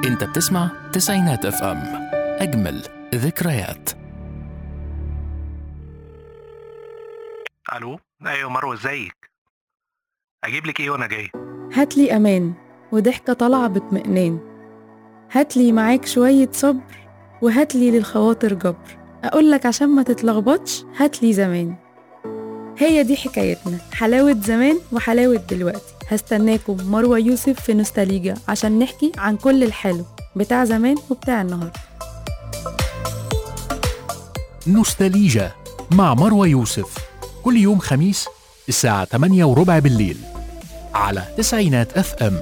انت بتسمع تسعينات اف ام اجمل ذكريات الو ايوه مروه ازيك اجيب لك ايه وانا جاي هاتلي أمان وضحكة طالعة باطمئنان هاتلي معاك شوية صبر وهاتلي للخواطر جبر أقولك عشان ما تتلخبطش هاتلي زمان هي دي حكايتنا حلاوة زمان وحلاوة دلوقتي هستناكم مروة يوسف في نوستاليجا عشان نحكي عن كل الحلو بتاع زمان وبتاع النهاردة نوستاليجا مع مروى يوسف كل يوم خميس الساعة 8 وربع بالليل على تسعينات اف ام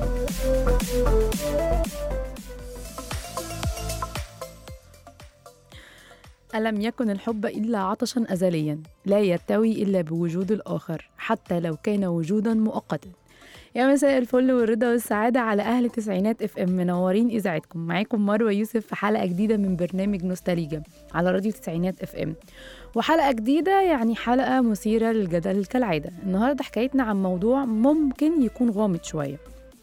ألم يكن الحب إلا عطشا أزليا لا يرتوي إلا بوجود الآخر حتى لو كان وجودا مؤقتا يا مساء الفل والرضا والسعادة على أهل تسعينات اف ام منورين إذاعتكم معاكم مروة يوسف في حلقة جديدة من برنامج نوستاليجا على راديو تسعينات اف ام وحلقة جديدة يعني حلقة مثيرة للجدل كالعادة النهاردة حكايتنا عن موضوع ممكن يكون غامض شوية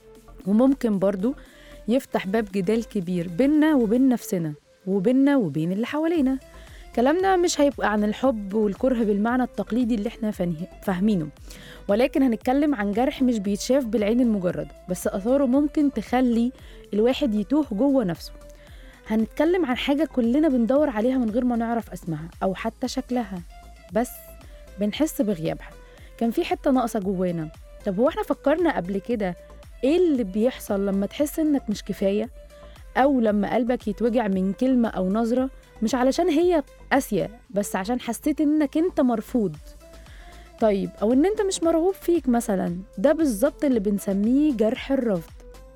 وممكن برضو يفتح باب جدال كبير بينا وبين نفسنا وبيننا وبين اللي حوالينا كلامنا مش هيبقى عن الحب والكره بالمعنى التقليدي اللي احنا فانه- فاهمينه ولكن هنتكلم عن جرح مش بيتشاف بالعين المجردة بس أثاره ممكن تخلي الواحد يتوه جوه نفسه هنتكلم عن حاجة كلنا بندور عليها من غير ما نعرف اسمها أو حتى شكلها بس بنحس بغيابها كان في حتة ناقصة جوانا طب هو احنا فكرنا قبل كده ايه اللي بيحصل لما تحس انك مش كفاية أو لما قلبك يتوجع من كلمة أو نظرة مش علشان هي قاسية بس عشان حسيت انك انت مرفوض طيب او ان انت مش مرغوب فيك مثلا ده بالظبط اللي بنسميه جرح الرفض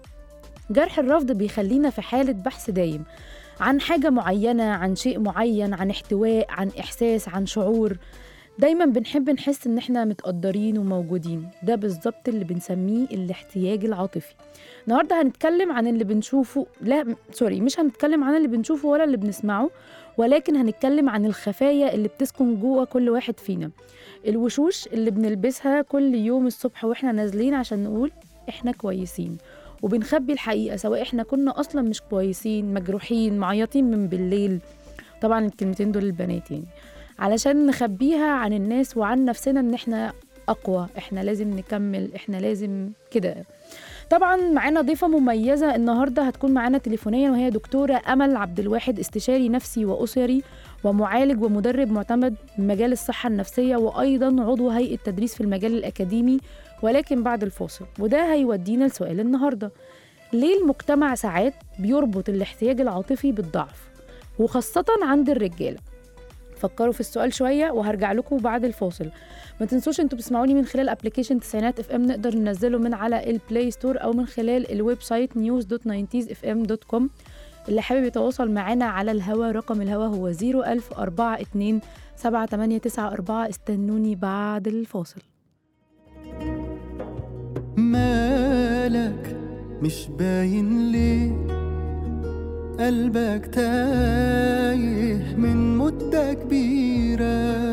جرح الرفض بيخلينا في حالة بحث دايم عن حاجة معينة عن شيء معين عن احتواء عن إحساس عن شعور دايما بنحب نحس ان احنا متقدرين وموجودين ده بالظبط اللي بنسميه الاحتياج العاطفي النهارده هنتكلم عن اللي بنشوفه لا م- سوري مش هنتكلم عن اللي بنشوفه ولا اللي بنسمعه ولكن هنتكلم عن الخفايا اللي بتسكن جوه كل واحد فينا الوشوش اللي بنلبسها كل يوم الصبح واحنا نازلين عشان نقول احنا كويسين وبنخبي الحقيقة سواء احنا كنا اصلا مش كويسين مجروحين معيطين من بالليل طبعا الكلمتين دول البنات يعني علشان نخبيها عن الناس وعن نفسنا ان احنا اقوى احنا لازم نكمل احنا لازم كده طبعا معانا ضيفه مميزه النهارده هتكون معانا تليفونيا وهي دكتوره امل عبد الواحد استشاري نفسي واسري ومعالج ومدرب معتمد من مجال الصحه النفسيه وايضا عضو هيئه تدريس في المجال الاكاديمي ولكن بعد الفاصل وده هيودينا لسؤال النهارده ليه المجتمع ساعات بيربط الاحتياج العاطفي بالضعف وخاصه عند الرجاله فكروا في السؤال شويه وهرجع لكم بعد الفاصل ما تنسوش انتوا بتسمعوني من خلال ابلكيشن تسعينات اف ام نقدر ننزله من على البلاي ستور او من خلال الويب سايت news دوت اف ام دوت كوم اللي حابب يتواصل معانا على الهوا رقم الهوا هو 01042 7894 استنوني بعد الفاصل مالك مش باين ليه قلبك تايه من مدة كبيرة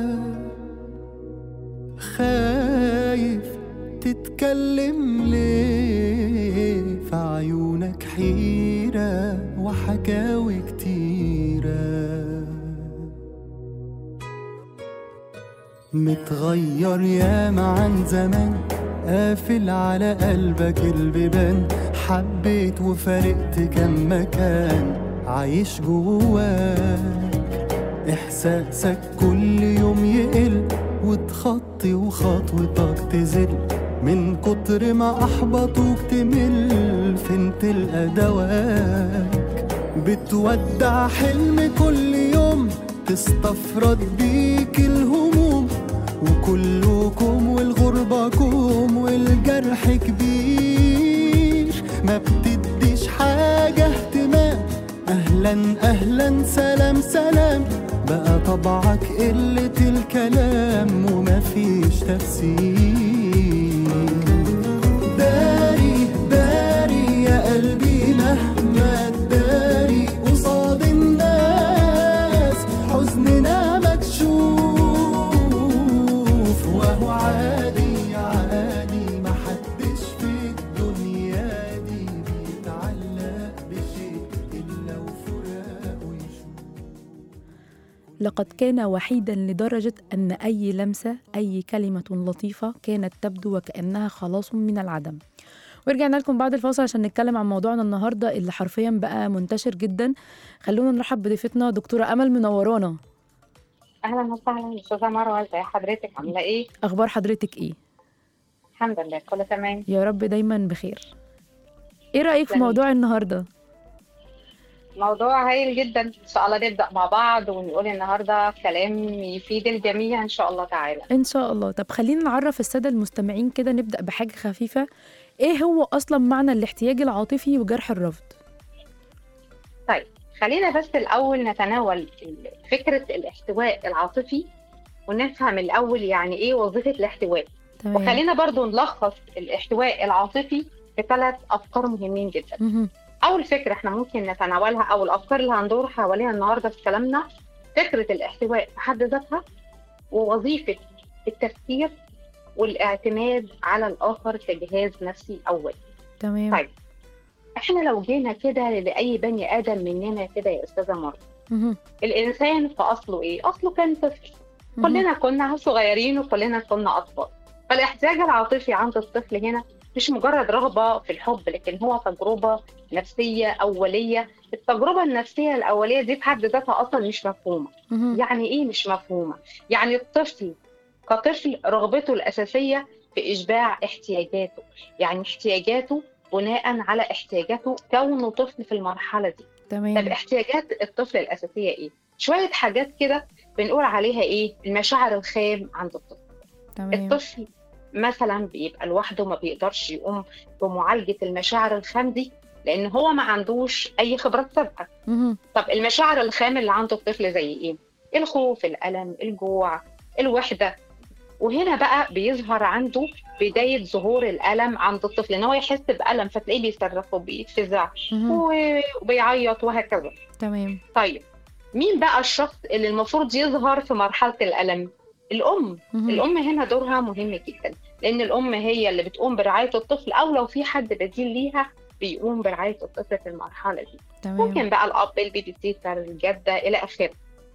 خايف تتكلم ليه في عيونك حيرة وحكاوي كتيرة متغير ياما عن زمان قافل على قلبك البيبان حبيت وفارقت كم مكان عايش جواك احساسك كل يوم يقل وتخطي وخطوتك تزل من كتر ما احبطوك تمل فين تلقى دواك بتودع حلم كل يوم تستفرد بيك الهموم وكلكم والغربة كوم والجرح كبير ما بتديش حاجة اهتمام أهلا أهلا سلام سلام بقى طبعك قلة الكلام ومفيش تفسير داري داري يا قلبي مهما تداري قصاد الناس حزننا مكشوف وهو عادي عادي محدش في الدنيا دي بيتعلق بشيء لقد كان وحيدا لدرجة أن أي لمسة أي كلمة لطيفة كانت تبدو وكأنها خلاص من العدم ورجعنا لكم بعد الفاصل عشان نتكلم عن موضوعنا النهاردة اللي حرفيا بقى منتشر جدا خلونا نرحب بضيفتنا دكتورة أمل منورانا اهلا وسهلا استاذه مروه ازي حضرتك عامله ايه أخبار حضرتك إيه؟ الحمد لله كله تمام يا رب دايما بخير إيه رأيك في تسلمي. موضوع النهاردة؟ موضوع هايل جدا ان شاء الله نبدا مع بعض ونقول النهارده كلام يفيد الجميع ان شاء الله تعالى إن شاء الله طب خلينا نعرف السادة المستمعين كده نبدأ بحاجة خفيفة إيه هو أصلا معنى الاحتياج العاطفي وجرح الرفض؟ طيب خلينا بس الاول نتناول ال- فكره الاحتواء العاطفي ونفهم الاول يعني ايه وظيفه الاحتواء تمام وخلينا برضو نلخص الاحتواء العاطفي في ثلاث افكار مهمين جدا مهم. اول فكره احنا ممكن نتناولها او الافكار اللي هندور حواليها النهارده في كلامنا فكره الاحتواء في حد ذاتها ووظيفه التفكير والاعتماد على الاخر كجهاز نفسي اول تمام طيب. احنا لو جينا كده لاي بني ادم مننا كده يا استاذه مروه مهم. الانسان في اصله ايه اصله كان طفل مهم. كلنا كنا صغيرين وكلنا كنا اطفال فالاحتياج العاطفي عند الطفل هنا مش مجرد رغبه في الحب لكن هو تجربه نفسيه اوليه التجربه النفسيه الاوليه دي في حد ذاتها اصلا مش مفهومه مهم. يعني ايه مش مفهومه يعني الطفل كطفل رغبته الاساسيه في اشباع احتياجاته يعني احتياجاته بناء على احتياجاته كونه طفل في المرحله دي طب تمام احتياجات الطفل الاساسيه ايه شويه حاجات كده بنقول عليها ايه المشاعر الخام عند الطفل تمام الطفل مثلا بيبقى لوحده ما بيقدرش يقوم بمعالجه المشاعر الخام دي لان هو ما عندوش اي خبرات سابقه مهم. طب المشاعر الخام اللي عند الطفل زي ايه الخوف الالم الجوع الوحده وهنا بقى بيظهر عنده بدايه ظهور الالم عند الطفل ان هو يحس بالم فتلاقيه بيصرخ وبيتفزع مهم. و- وبيعيط وهكذا تمام طيب مين بقى الشخص اللي المفروض يظهر في مرحله الالم الام مهم. الام هنا دورها مهم جدا لان الام هي اللي بتقوم برعايه الطفل او لو في حد بديل ليها بيقوم برعايه الطفل في المرحله دي تمام ممكن بقى الاب البيبي سيتر الجده الى اخره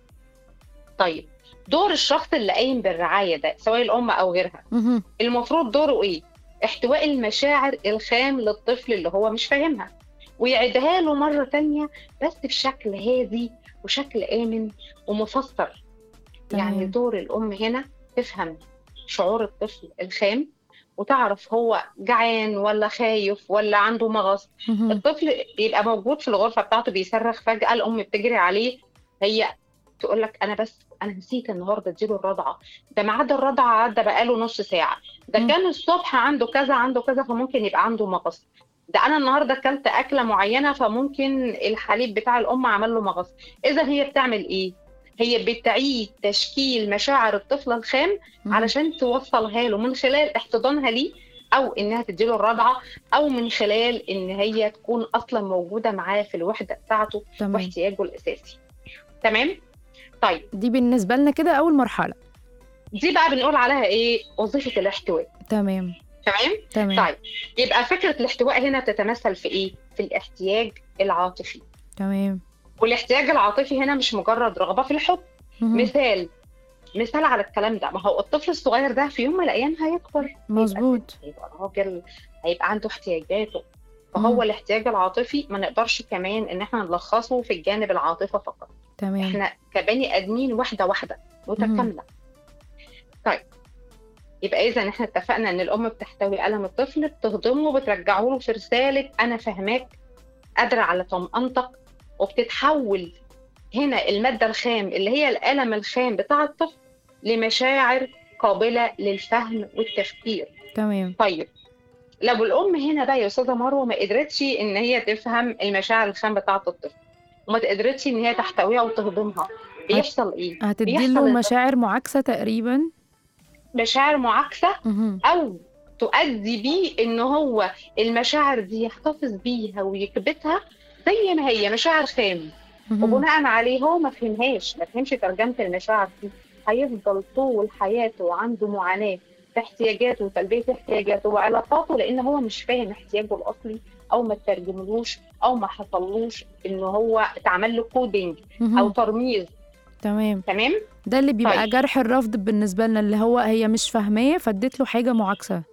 طيب دور الشخص اللي قايم بالرعايه ده سواء الام او غيرها مهم. المفروض دوره ايه احتواء المشاعر الخام للطفل اللي هو مش فاهمها ويعيدها له مره تانية بس بشكل هادي وشكل امن ومفسر يعني تمام. دور الام هنا تفهم شعور الطفل الخام وتعرف هو جعان ولا خايف ولا عنده مغص مهم. الطفل بيبقى موجود في الغرفه بتاعته بيصرخ فجاه الام بتجري عليه هي تقول لك انا بس انا نسيت النهارده اديله الرضعه ده ميعاد الرضعه عدى بقاله نص ساعه ده مم. كان الصبح عنده كذا عنده كذا فممكن يبقى عنده مغص ده انا النهارده اكلت اكله معينه فممكن الحليب بتاع الام عمل له مغص اذا هي بتعمل ايه هي بتعيد تشكيل مشاعر الطفل الخام مهم. علشان توصلها له من خلال احتضانها ليه او انها تديله الرضعه او من خلال ان هي تكون اصلا موجوده معاه في الوحده بتاعته تمام واحتياجه الاساسي تمام طيب دي بالنسبة لنا كده أول مرحلة دي بقى بنقول عليها ايه وظيفه الاحتواء تمام تمام تمام طيب يبقى فكره الاحتواء هنا تتمثل في ايه في الاحتياج العاطفي تمام والاحتياج العاطفي هنا مش مجرد رغبه في الحب مهم. مثال مثال على الكلام ده ما هو الطفل الصغير ده في يوم من الايام هيكبر مظبوط هيبقى راجل هيبقى عنده احتياجاته فهو مم. الاحتياج العاطفي ما نقدرش كمان ان احنا نلخصه في الجانب العاطفه فقط تمام احنا كبني ادمين واحده واحده متكامله طيب يبقى اذا احنا اتفقنا ان الام بتحتوي الم الطفل بتهضمه وبترجعه له في رساله انا فاهماك قادره على طمانتك وبتتحول هنا الماده الخام اللي هي الالم الخام بتاع الطفل لمشاعر قابله للفهم والتفكير تمام طيب لو الام هنا بقى يا استاذه مروه ما قدرتش ان هي تفهم المشاعر الخام بتاعه الطفل وما قدرتش ان هي تحتويها وتهضمها بيحصل ايه هتدي بيحصل له إن مشاعر معاكسة تقريبا مشاعر معاكسه مهم. او تؤدي بيه ان هو المشاعر دي يحتفظ بيها ويكبتها زي ما هي مشاعر خام مهم. وبناء عليه هو ما فهمهاش ما فهمش ترجمه المشاعر دي هيفضل طول حياته عنده معاناه في احتياجاته وتلبيه احتياجاته وعلاقاته لان هو مش فاهم احتياجه الاصلي او ما ترجملوش او ما حصلوش ان هو اتعمل له كودينج او مهم. ترميز تمام تمام ده اللي بيبقى طيب. جرح الرفض بالنسبه لنا اللي هو هي مش فاهماه فاديت له حاجه معاكسه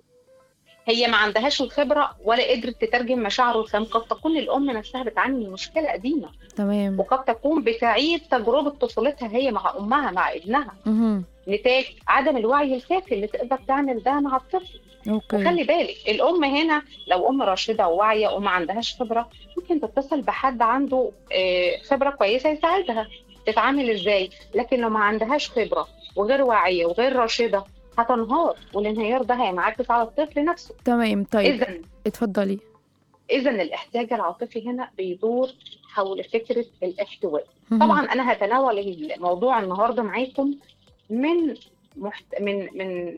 هي ما عندهاش الخبره ولا قدرت تترجم مشاعره الخام قد تكون الام نفسها بتعاني من مشكله قديمه تمام وقد تكون بتعيد تجربه طفولتها هي مع امها مع ابنها مهم. نتاج عدم الوعي الكافي اللي تقدر تعمل ده مع الطفل اوكي وخلي بالك الام هنا لو ام راشده وواعيه وما عندهاش خبره ممكن تتصل بحد عنده آه، خبره كويسه يساعدها تتعامل ازاي لكن لو ما عندهاش خبره وغير واعيه وغير راشده هتنهار والانهيار ده هينعكس على الطفل نفسه تمام طيب اذا اتفضلي اذا الاحتياج العاطفي هنا بيدور حول فكره الاحتواء مهم. طبعا انا هتناول الموضوع النهارده معاكم من محت... من من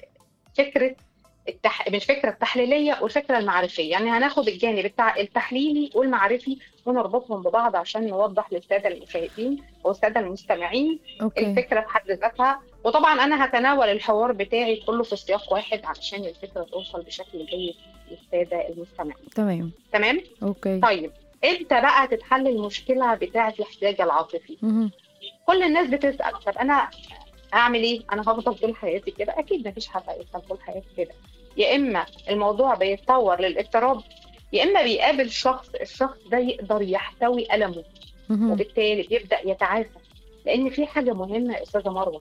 فكره التح... من الفكره التحليليه والفكره المعرفيه يعني هناخد الجانب التع... التحليلي والمعرفي ونربطهم ببعض عشان نوضح للساده المشاهدين والساده المستمعين اوكي الفكره في حد ذاتها وطبعا انا هتناول الحوار بتاعي كله في سياق واحد علشان الفكره توصل بشكل جيد للساده المستمعين تمام تمام اوكي طيب امتى بقى تتحل المشكله بتاعه الاحتياج العاطفي مهم. كل الناس بتسال طب انا اعمل ايه انا هفضل طول حياتي كده اكيد مفيش حد هيفضل طول حياته كده يا اما الموضوع بيتطور للاضطراب يا اما بيقابل شخص الشخص ده يقدر يحتوي المه مهم. وبالتالي بيبدا يتعافى لان في حاجه مهمه يا استاذه مروه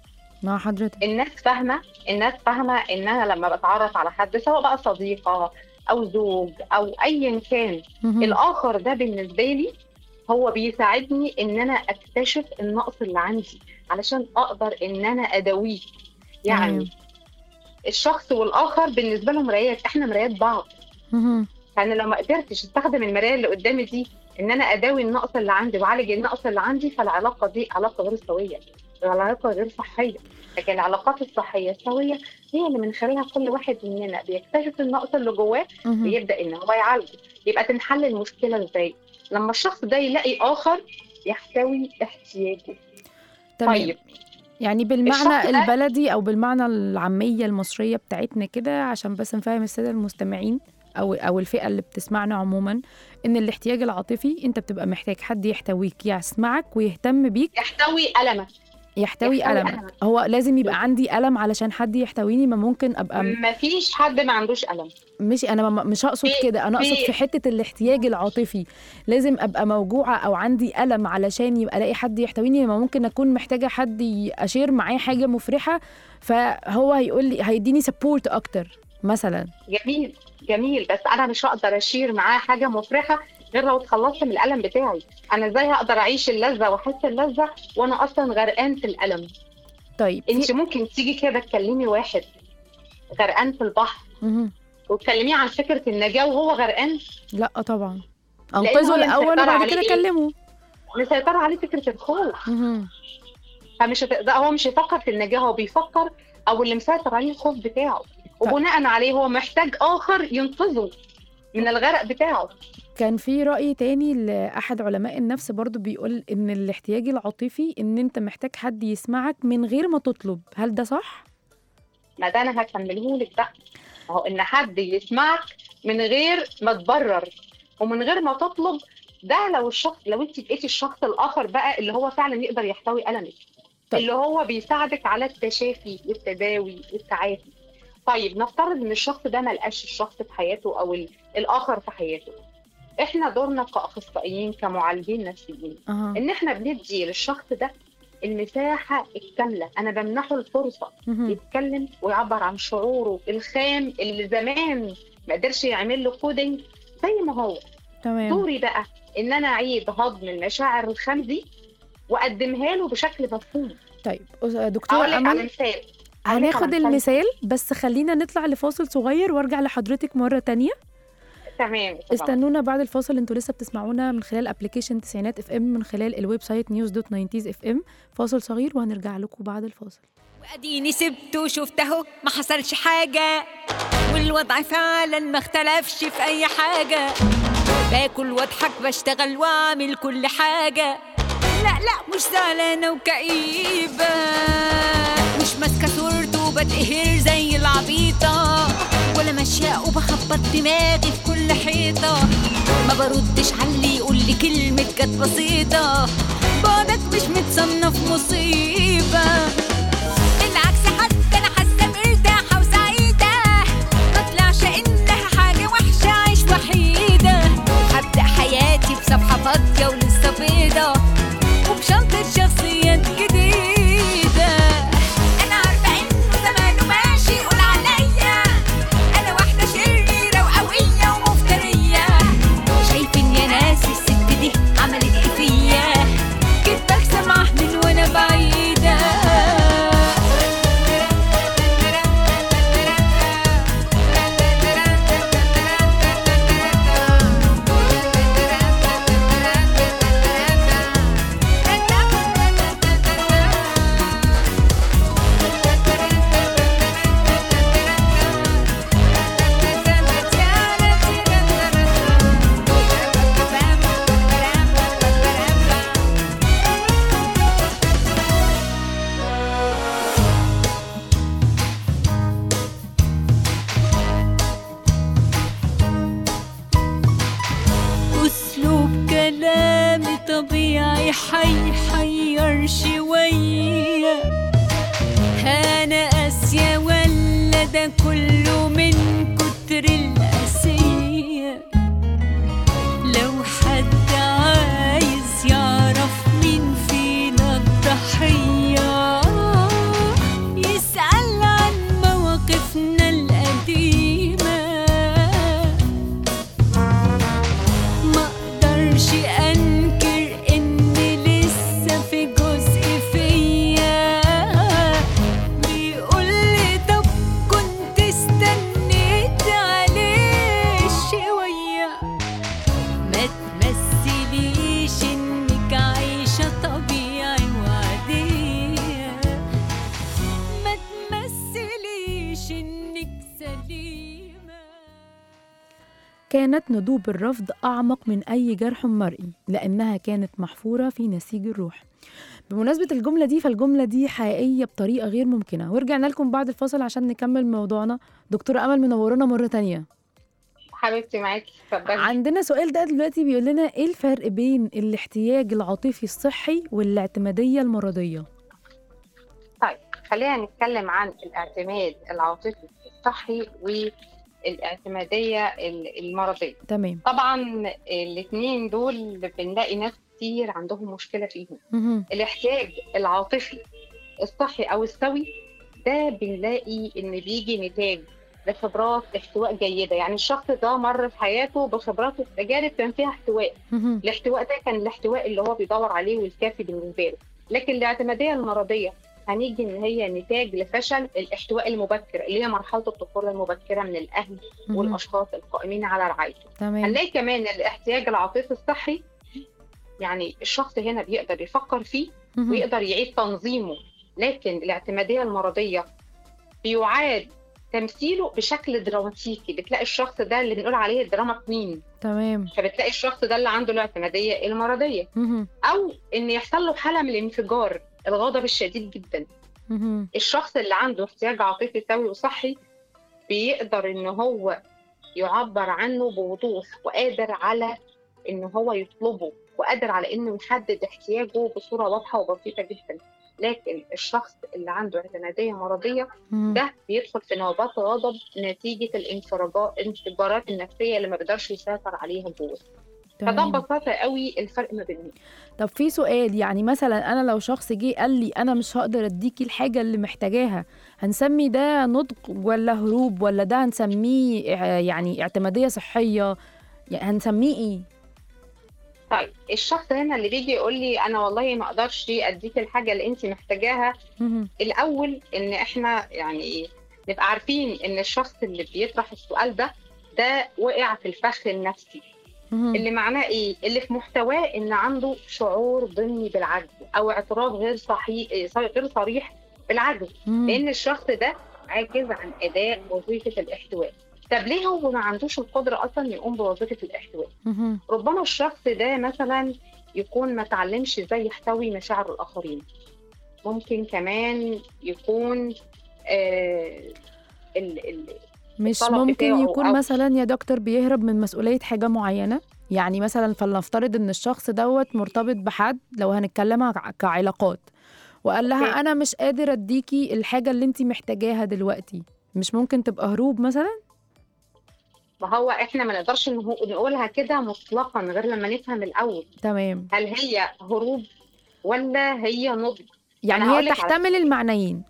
مع حضرتك الناس فاهمه الناس فاهمه ان انا لما بتعرف على حد سواء بقى صديقه او زوج او ايا كان مهم. الاخر ده بالنسبه لي هو بيساعدني ان انا اكتشف النقص اللي عندي علشان اقدر ان انا اداويه يعني تمام. الشخص والاخر بالنسبه له مرايات احنا مرايات بعض مهم. فانا لو ما قدرتش استخدم المرايه اللي قدامي دي ان انا اداوي النقص اللي عندي واعالج النقص اللي عندي فالعلاقه دي علاقه غير سويه العلاقه غير صحيه لكن العلاقات الصحيه السويه هي اللي من خلالها كل واحد مننا بيكتشف النقص اللي جواه مهم. بيبدا ان هو يعالجه يبقى تنحل المشكله ازاي لما الشخص ده يلاقي اخر يحتوي احتياجه تمام طيب يعني الشخص بالمعنى ده- البلدي او بالمعنى العاميه المصريه بتاعتنا كده عشان بس نفهم الساده المستمعين او او الفئه اللي بتسمعنا عموما ان الاحتياج العاطفي انت بتبقى محتاج حد يحتويك يسمعك ويهتم بيك يحتوي المك يحتوي يحتوي ألمك ألمك. هو لازم يبقى عندي ألم علشان حد يحتويني ما ممكن أبقى م- مفيش حد ما عندوش الم مش أنا ما- مش هقصد في- كده أنا أقصد في- في حتة الاحتياج العاطفي لازم أبقى موجوعة أو عندي ألم علشان يبقى ألاقي حد يحتويني ما ممكن أكون محتاجة حد ي- أشير معاه حاجة مفرحة فهو هيقول لي هيديني سبورت أكتر مثلا جميل جميل بس انا مش هقدر اشير معاه حاجه مفرحه غير لو اتخلصت من الالم بتاعي انا ازاي هقدر اعيش اللذه واحس اللذه وانا اصلا غرقان في الالم طيب في- انت ممكن تيجي كده تكلمي واحد غرقان في البحر مهم. وتكلميه عن فكره النجاه وهو غرقان لا طبعا هو أنقذه اللي الأول مسيطرة وبعد عليه كده إيه؟ كلمه مسيطره عليه فكره الخوف مهم. فمش هتقدر هو مش هيفكر في النجاه هو بيفكر او اللي مسيطر عليه الخوف بتاعه وبناء عليه هو محتاج اخر ينقذه من الغرق بتاعه كان في رأي تاني لأحد علماء النفس برضو بيقول إن الاحتياج العاطفي إن أنت محتاج حد يسمعك من غير ما تطلب هل ده صح؟ ما ده انا هكمله لك بقى ما هو ان حد يسمعك من غير ما تبرر ومن غير ما تطلب ده لو الشخص لو انت لقيتي الشخص الاخر بقى اللي هو فعلا يقدر يحتوي المك طيب. اللي هو بيساعدك على التشافي والتداوي والتعافي طيب نفترض ان الشخص ده ما لقاش الشخص في حياته او ال- الاخر في حياته احنا دورنا كاخصائيين كمعالجين نفسيين أها ان احنا بندي للشخص ده المساحه الكامله انا بمنحه الفرصه مهم. يتكلم ويعبر عن شعوره الخام اللي زمان ما قدرش يعمل له كودينج زي ما هو تمام دوري بقى ان انا اعيد هضم المشاعر الخام دي واقدمها له بشكل مفهوم طيب أس- دكتورة اقول لك على أمل مثال أقول لك هناخد على مثال. المثال بس خلينا نطلع لفاصل صغير وارجع لحضرتك مرة تانية تمام طبعاً. استنونا بعد الفاصل انتوا لسه بتسمعونا من خلال ابلكيشن تسعينات اف ام من خلال الويب سايت نيوز دوت ناينتيز اف ام فاصل صغير وهنرجع لكم بعد الفاصل واديني سبته وشفته ما حصلش حاجة والوضع فعلا ما اختلفش في اي حاجة باكل واضحك بشتغل واعمل كل حاجة لا لا مش زعلانة وكئيبة مش ماسكة صورته وبتقهر زي العبيطة ولا ماشية وبخبط دماغي في كل حيطة ما بردش على اللي يقول لي كلمة كانت بسيطة بقعد بعدك مش متصنف مصيبة بالعكس حتى أنا حاسة مرتاحة وسعيدة مطلعش إنها حاجة وحشة عيش وحيدة هبدأ حياتي بصفحة فاضية ولسه بيضة وبشنطة شخصيات جديدة أنا عارفة إنه زمانه ماشي يقول عليا أنا واحدة شريرة وقوية ومفترية شايفين يا ناس الست دي عملت إيه فيا كنت بسمع من وأنا بعيدة أسلوب كلامي طبيعي حيحير شوية أنا قاسية ولا ده كله من كتر القاسية لو حد عايز يعرف مين فينا الضحية يسأل عن مواقفنا القديمة ما اقدرش انكر ان لسه في جزء فيا بيقول لي طب كنت استنيت عليه شويه ما تمثليش انك عايشه طبيعي وعاديه ما تمثليش انك سليمه كانت ندوب الرفض أعمق من أي جرح مرئي لأنها كانت محفورة في نسيج الروح بمناسبة الجملة دي فالجملة دي حقيقية بطريقة غير ممكنة ورجعنا لكم بعد الفاصل عشان نكمل موضوعنا دكتورة أمل منورانا مرة تانية حبيبتي معاكي اتفضلي عندنا سؤال ده دلوقتي بيقول لنا إيه الفرق بين الاحتياج العاطفي الصحي والاعتمادية المرضية طيب خلينا نتكلم عن الاعتماد العاطفي الصحي والاعتمادية ال- المرضية تمام طبعا الاثنين دول بنلاقي ناس كتير عندهم مشكلة فيهم مهم. الاحتياج العاطفي الصحي او السوي ده بنلاقي ان بيجي نتاج لخبرات احتواء جيده يعني الشخص ده مر في حياته بخبرات وتجارب كان فيها احتواء مهم. الاحتواء ده كان الاحتواء اللي هو بيدور عليه والكافي بالنسبه له لكن الاعتماديه المرضيه هنيجي ان هي نتاج لفشل الاحتواء المبكر اللي هي مرحله الطفوله المبكره من الاهل مهم. والاشخاص القائمين على رعايته تمام هنلاقي كمان الاحتياج العاطفي الصحي يعني الشخص هنا بيقدر يفكر فيه مهم. ويقدر يعيد تنظيمه لكن الاعتمادية المرضية بيعاد تمثيله بشكل دراماتيكي بتلاقي الشخص ده اللي بنقول عليه الدراما كوين تمام فبتلاقي الشخص ده اللي عنده الاعتمادية المرضية مهم. أو إن يحصل له حالة من الانفجار الغضب الشديد جدا مهم. الشخص اللي عنده احتياج عاطفي سوي وصحي بيقدر إن هو يعبر عنه بوضوح وقادر على إن هو يطلبه وقادر على إنه يحدد احتياجه بصورة واضحة وبسيطة جدا لكن الشخص اللي عنده اعتمادية مرضية مهم. ده بيدخل في نوبات غضب نتيجة الانفراجات الانفجارات النفسية اللي ما بيقدرش يسيطر عليها جوه فده تمام. ببساطة قوي الفرق ما بينهم طب في سؤال يعني مثلا انا لو شخص جه قال لي انا مش هقدر اديكي الحاجه اللي محتاجاها هنسمي ده نضج ولا هروب ولا ده هنسميه ع- يعني اعتماديه صحيه يعني هنسميه ايه طيب الشخص هنا اللي بيجي يقول لي انا والله ما اقدرش اديك الحاجة اللي انت محتاجاها مهم. الاول ان احنا يعني نبقى عارفين ان الشخص اللي بيطرح السؤال ده ده وقع في الفخ النفسي مهم. اللي معناه ايه اللي في محتواه ان عنده شعور ضمني بالعجز او اعتراف غير صحيح غير صريح بالعجز مهم. لان الشخص ده عاجز عن اداء وظيفه الاحتواء طب ليه هو ما عندوش القدره اصلا يقوم بوظيفه الاحتواء مهم. ربما الشخص ده مثلا يكون ما تعلمش ازاي يحتوي مشاعر الاخرين ممكن كمان يكون آه ال ال مش الطلب ممكن بتاعه يكون أو- مثلا يا دكتور بيهرب من مسؤوليه حاجه معينه يعني مثلا فلنفترض ان الشخص دوت مرتبط بحد لو هنتكلمها ك- كعلاقات وقال لها أوكي. انا مش قادر اديكي الحاجه اللي انت محتاجاها دلوقتي مش ممكن تبقى هروب مثلا ما هو احنا ما نقدرش نهو- نقولها كده مطلقا غير لما نفهم الاول تمام هل هي هروب ولا هي نضج يعني أنا هي هقولك على- تحتمل المعنيين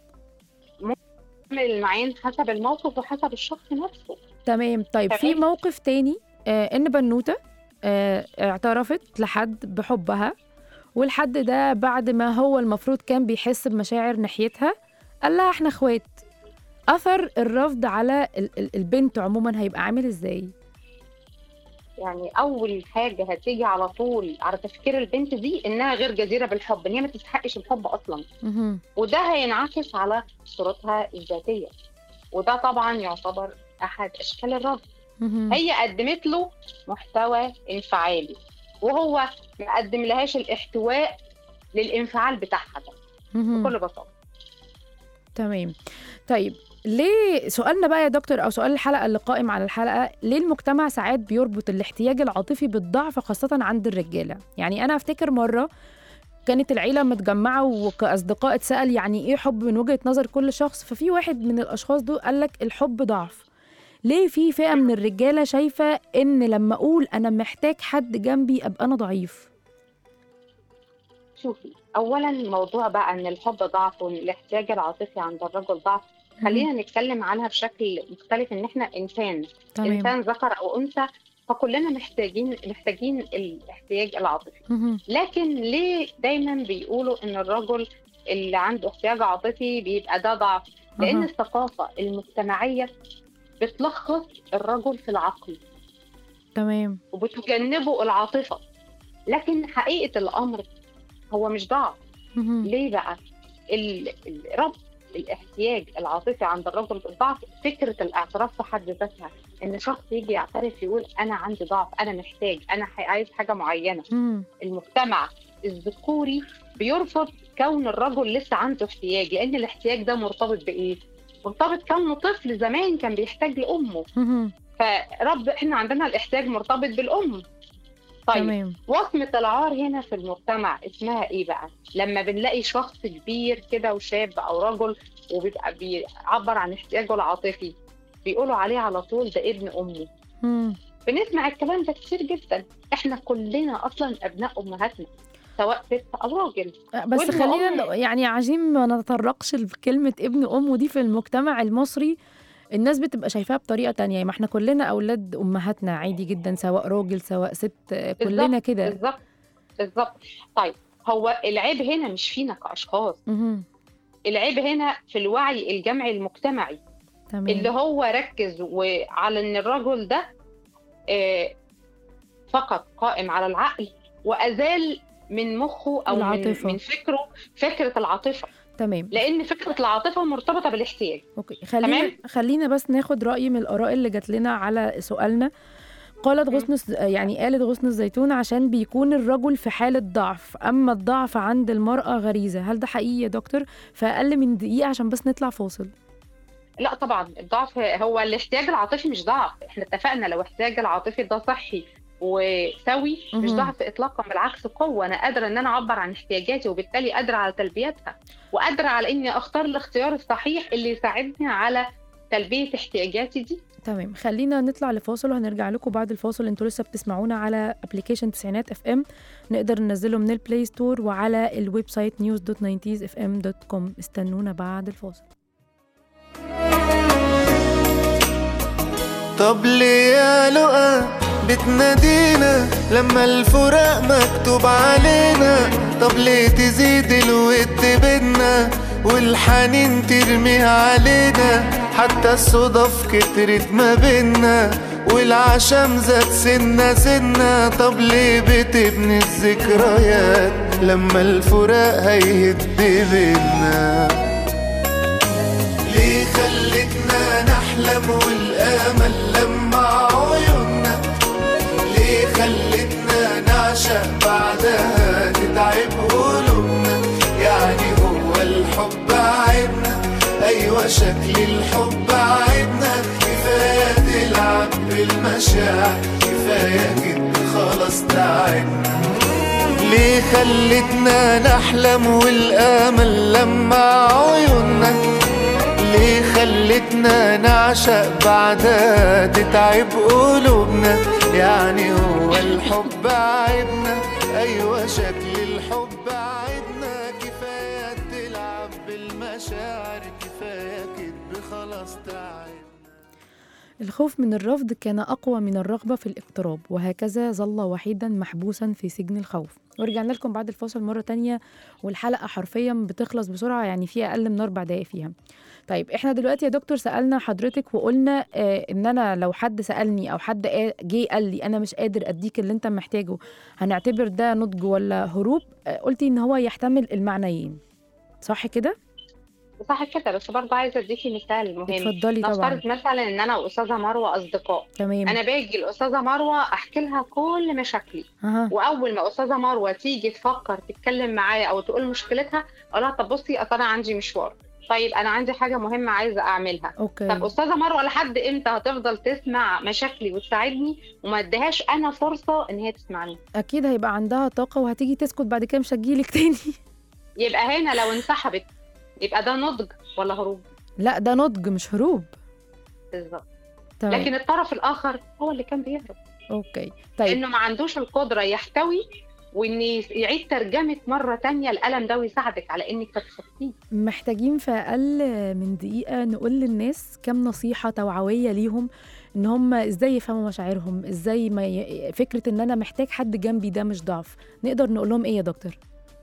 من المعين حسب الموقف وحسب الشخص نفسه تمام طيب في تمام. موقف تاني آه ان بنوته آه اعترفت لحد بحبها والحد ده بعد ما هو المفروض كان بيحس بمشاعر ناحيتها قال لها احنا اخوات اثر الرفض على ال- ال- البنت عموما هيبقى عامل ازاي يعني اول حاجه هتيجي على طول على تفكير البنت دي انها غير جديره بالحب ان هي ما تستحقش الحب اصلا مهم. وده هينعكس على صورتها الذاتيه وده طبعا يعتبر احد اشكال الرفض مهم. هي قدمت له محتوى انفعالي وهو ما قدم لهاش الاحتواء للانفعال بتاعها ده مهم. بكل بساطه تمام طيب ليه سؤالنا بقى يا دكتور او سؤال الحلقه اللي قائم على الحلقه ليه المجتمع ساعات بيربط الاحتياج العاطفي بالضعف خاصه عند الرجاله يعني انا افتكر مره كانت العيله متجمعه وكاصدقاء اتسال يعني ايه حب من وجهه نظر كل شخص ففي واحد من الاشخاص دول قال لك الحب ضعف ليه في فئه من الرجاله شايفه ان لما اقول انا محتاج حد جنبي ابقى انا ضعيف شوفي اولا موضوع بقى ان الحب ضعف وان الاحتياج العاطفي عند الرجل ضعف خلينا نتكلم عنها بشكل مختلف ان احنا انسان تمام انسان ذكر او انثى فكلنا محتاجين محتاجين الاحتياج العاطفي مهم. لكن ليه دايما بيقولوا ان الرجل اللي عنده احتياج عاطفي بيبقى ده ضعف لان أها. الثقافه المجتمعيه بتلخص الرجل في العقل تمام وبتجنبه العاطفه لكن حقيقه الامر هو مش ضعف مهم. ليه بقى ال- ال- ربط الاحتياج العاطفي عند الرجل بالضعف فكره الاعتراف في حد ذاتها ان شخص يجي يعترف يقول انا عندي ضعف انا محتاج انا ح- عايز حاجه معينه مهم. المجتمع الذكوري بيرفض كون الرجل لسه عنده احتياج لان الاحتياج ده مرتبط بايه مرتبط كونه طفل زمان كان بيحتاج لامه مهم. فرب احنا عندنا الاحتياج مرتبط بالام طيب تمام وصمة العار هنا في المجتمع اسمها ايه بقى؟ لما بنلاقي شخص كبير كده وشاب او رجل وبيبقى بيعبر عن احتياجه العاطفي بيقولوا عليه على طول ده ابن امه. مم. بنسمع الكلام ده كتير جدا، احنا كلنا اصلا ابناء امهاتنا سواء ست او راجل. بس وابن خلينا أم. ن- يعني عايزين ما نتطرقش لكلمة ابن أمه دي في المجتمع المصري الناس بتبقى شايفاها بطريقة تانية ما احنا كلنا أولاد أمهاتنا عادي جدا سواء راجل سواء ست آه، كلنا بالظبط، كده بالظبط بالظبط. طيب هو العيب هنا مش فينا كاشخاص، مهم. العيب هنا في الوعي الجمعي المجتمعي. اللي تمام هو ركز وعلى ان الرجل ده آه، فقط قائم على العقل وازال من مخه او من, العاطفة. من فكره فكره العاطفه تمام لان فكره العاطفه مرتبطه بالاحتياج اوكي خلينا تمام؟ خلينا بس ناخد رأي من الآراء اللي جات لنا على سؤالنا قالت مم. غصن الز- يعني قالت غصن الزيتون عشان بيكون الرجل في حالة ضعف أما الضعف عند المرأة غريزة هل ده حقيقي يا دكتور؟ فأقل من دقيقة عشان بس نطلع فاصل لا طبعا الضعف هو الاحتياج العاطفي مش ضعف احنا اتفقنا لو احتياج العاطفي ده صحي وسوي مش مهم. ضعف اطلاقا بالعكس قوه انا قادره ان انا اعبر عن احتياجاتي وبالتالي قادره على تلبيتها وقادره على اني اختار الاختيار الصحيح اللي يساعدني على تلبيه احتياجاتي دي تمام خلينا نطلع لفاصل وهنرجع لكم بعد الفاصل انتوا لسه بتسمعونا على ابلكيشن تسعينات اف ام نقدر ننزله من البلاي ستور وعلى الويب سايت news دوت اف ام دوت كوم استنونا بعد الفاصل طب ليه يا لقا بتنادينا لما الفراق مكتوب علينا طب ليه تزيد الود بينا والحنين ترميها علينا حتى الصدف كترت ما بينا والعشم زاد سنة سنة طب ليه بتبني الذكريات لما الفراق هيهد بينا ليه خلتنا نحلم والامل لمع عيوننا ليه خلتنا نعشق بعدها تتعب قلوبنا يعني هو الحب عيبنا ايوه شكل الحب عيبنا كفايه تلعب بالمشاعر كفايه كفاية كده خلاص تعبنا ليه خلتنا نحلم والامل لما عيوننا ليه خلتنا نعشق بعدها تتعب قلوبنا يعني هو الحب عيبنا ايوه شكل الحب عيبنا كفايه تلعب بالمشاعر كفايه كدب خلاص تعبنا الخوف من الرفض كان أقوى من الرغبة في الاقتراب وهكذا ظل وحيدا محبوسا في سجن الخوف ورجعنا لكم بعد الفاصل مرة تانية والحلقة حرفيا بتخلص بسرعة يعني في أقل من أربع دقايق فيها طيب احنا دلوقتي يا دكتور سألنا حضرتك وقلنا آه ان انا لو حد سألني او حد قا- جه قال لي انا مش قادر اديك اللي انت محتاجه هنعتبر ده نضج ولا هروب آه قلتي ان هو يحتمل المعنيين صح كده صح كده بس برضه عايزه اديكي مثال مهم اتفضلي طبعا نفترض مثلا ان انا واستاذه مروه اصدقاء تمام انا باجي الاستاذه مروه احكي لها كل مشاكلي أها. واول ما استاذه مروه تيجي تفكر تتكلم معايا او تقول مشكلتها اقول لها طب بصي أصل انا عندي مشوار طيب انا عندي حاجه مهمه عايزه اعملها اوكي طب استاذه مروه لحد امتى هتفضل تسمع مشاكلي وتساعدني وما اديهاش انا فرصه ان هي تسمعني اكيد هيبقى عندها طاقه وهتيجي تسكت بعد كده مش هتجيلك تاني يبقى هنا لو انسحبت يبقى ده نضج ولا هروب لا ده نضج مش هروب بالظبط تمام لكن الطرف الاخر هو اللي كان بيهرب اوكي طيب انه ما عندوش القدره يحتوي وان يعيد ترجمه مره تانية الالم ده ويساعدك على انك تتخطيه محتاجين في اقل من دقيقه نقول للناس كم نصيحه توعويه ليهم ان هم ازاي يفهموا مشاعرهم ازاي ما ي... فكره ان انا محتاج حد جنبي ده مش ضعف نقدر نقول لهم ايه يا دكتور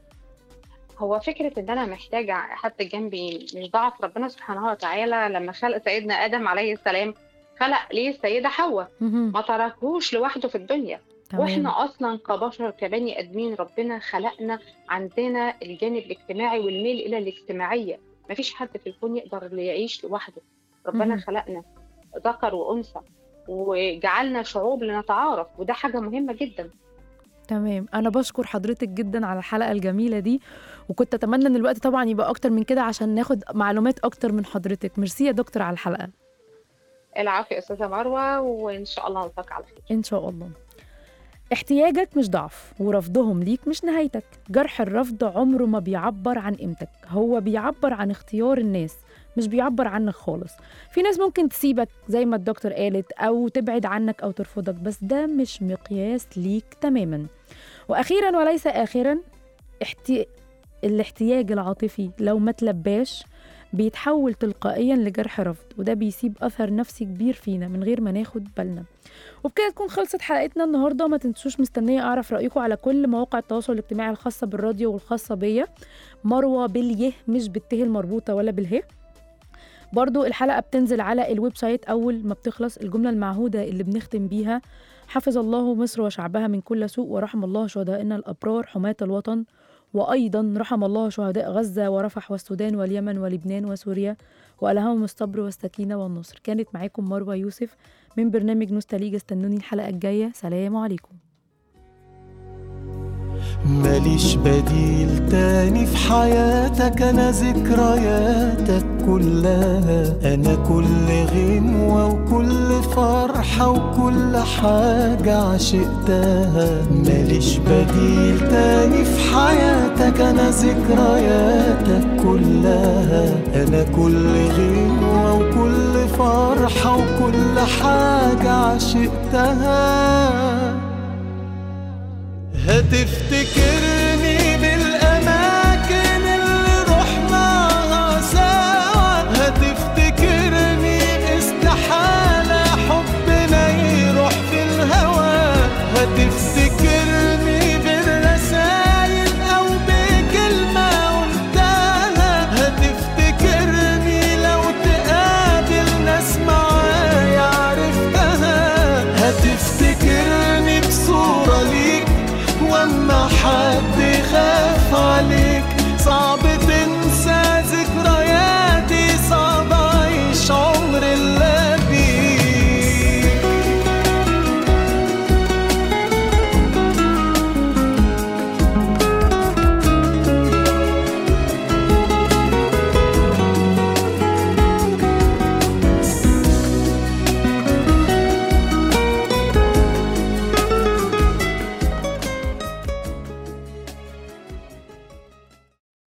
هو فكره ان انا محتاجه حد جنبي مش ضعف ربنا سبحانه وتعالى لما خلق سيدنا ادم عليه السلام خلق ليه السيده حواء مهم. ما تركهوش لوحده في الدنيا تمام واحنا اصلا كبشر كبني ادمين ربنا خلقنا عندنا الجانب الاجتماعي والميل الى الاجتماعيه مفيش حد في الكون يقدر اللي يعيش لوحده ربنا مهم. خلقنا ذكر وانثى وجعلنا شعوب لنتعارف وده حاجه مهمه جدا تمام انا بشكر حضرتك جدا على الحلقه الجميله دي وكنت اتمنى ان الوقت طبعا يبقى اكتر من كده عشان ناخد معلومات اكتر من حضرتك ميرسي يا دكتور على الحلقه العافيه يا استاذه مروه وان شاء الله نلتقي على خير ان شاء الله احتياجك مش ضعف ورفضهم ليك مش نهايتك جرح الرفض عمره ما بيعبر عن قيمتك هو بيعبر عن اختيار الناس مش بيعبر عنك خالص في ناس ممكن تسيبك زي ما الدكتور قالت او تبعد عنك او ترفضك بس ده مش مقياس ليك تماما واخيرا وليس اخرا احتي... الاحتياج العاطفي لو ما تلباش بيتحول تلقائيا لجرح رفض وده بيسيب اثر نفسي كبير فينا من غير ما ناخد بالنا وبكده تكون خلصت حلقتنا النهارده ما تنسوش مستنيه اعرف رايكم على كل مواقع التواصل الاجتماعي الخاصه بالراديو والخاصه بيا مروه باليه مش بالته المربوطه ولا بالهي برضو الحلقه بتنزل على الويب سايت اول ما بتخلص الجمله المعهوده اللي بنختم بيها حفظ الله مصر وشعبها من كل سوء ورحم الله شهدائنا الابرار حماة الوطن وايضا رحم الله شهداء غزه ورفح والسودان واليمن ولبنان وسوريا والهمهم الصبر والسكينه والنصر كانت معاكم مروه يوسف من برنامج نوستاليجا استنوني الحلقه الجايه سلام عليكم ماليش بديل تاني في حياتك انا ذكرياتك كلها انا كل غنوة وكل فرحة وكل حاجة عشقتها ماليش بديل تاني في حياتك انا ذكرياتك كلها انا كل غنوة وكل فرحة وكل حاجة عشقتها هتفتكر